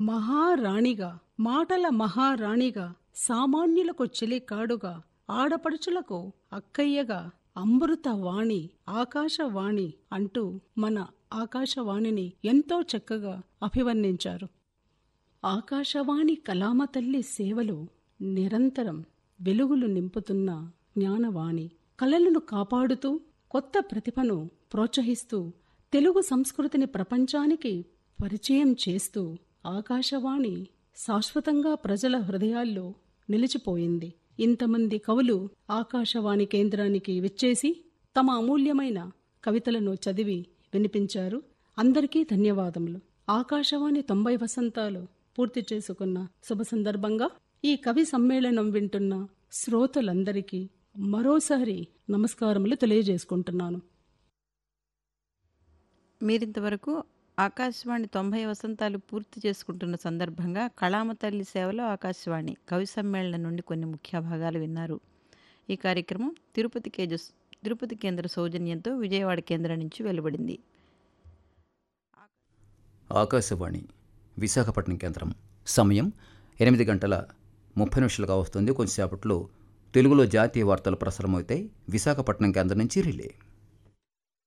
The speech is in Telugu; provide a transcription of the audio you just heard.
మహారాణిగా మాటల మహారాణిగా సామాన్యులకు చెలికాడుగా ఆడపడుచులకు అక్కయ్యగా అమృత వాణి ఆకాశవాణి అంటూ మన ఆకాశవాణిని ఎంతో చక్కగా అభివర్ణించారు ఆకాశవాణి కలామ తల్లి సేవలు నిరంతరం వెలుగులు నింపుతున్న జ్ఞానవాణి కళలను కాపాడుతూ కొత్త ప్రతిభను ప్రోత్సహిస్తూ తెలుగు సంస్కృతిని ప్రపంచానికి పరిచయం చేస్తూ ఆకాశవాణి శాశ్వతంగా ప్రజల హృదయాల్లో నిలిచిపోయింది ఇంతమంది కవులు ఆకాశవాణి కేంద్రానికి విచ్చేసి తమ అమూల్యమైన కవితలను చదివి వినిపించారు అందరికీ ధన్యవాదములు ఆకాశవాణి తొంభై వసంతాలు పూర్తి చేసుకున్న శుభ సందర్భంగా ఈ కవి సమ్మేళనం వింటున్న శ్రోతలందరికీ మరోసారి నమస్కారములు తెలియజేసుకుంటున్నాను మీరింతవరకు ఆకాశవాణి తొంభై వసంతాలు పూర్తి చేసుకుంటున్న సందర్భంగా కళామ తల్లి సేవలో ఆకాశవాణి కవి సమ్మేళనం నుండి కొన్ని ముఖ్య భాగాలు విన్నారు ఈ కార్యక్రమం తిరుపతి కేజ తిరుపతి కేంద్ర సౌజన్యంతో విజయవాడ కేంద్రం నుంచి వెలువడింది ఆకాశవాణి విశాఖపట్నం కేంద్రం సమయం ఎనిమిది గంటల ముప్పై నిమిషాలుగా వస్తుంది కొంచెంసేపట్లో తెలుగులో జాతీయ వార్తలు ప్రసారమవుతాయి విశాఖపట్నం కేంద్రం నుంచి రిలే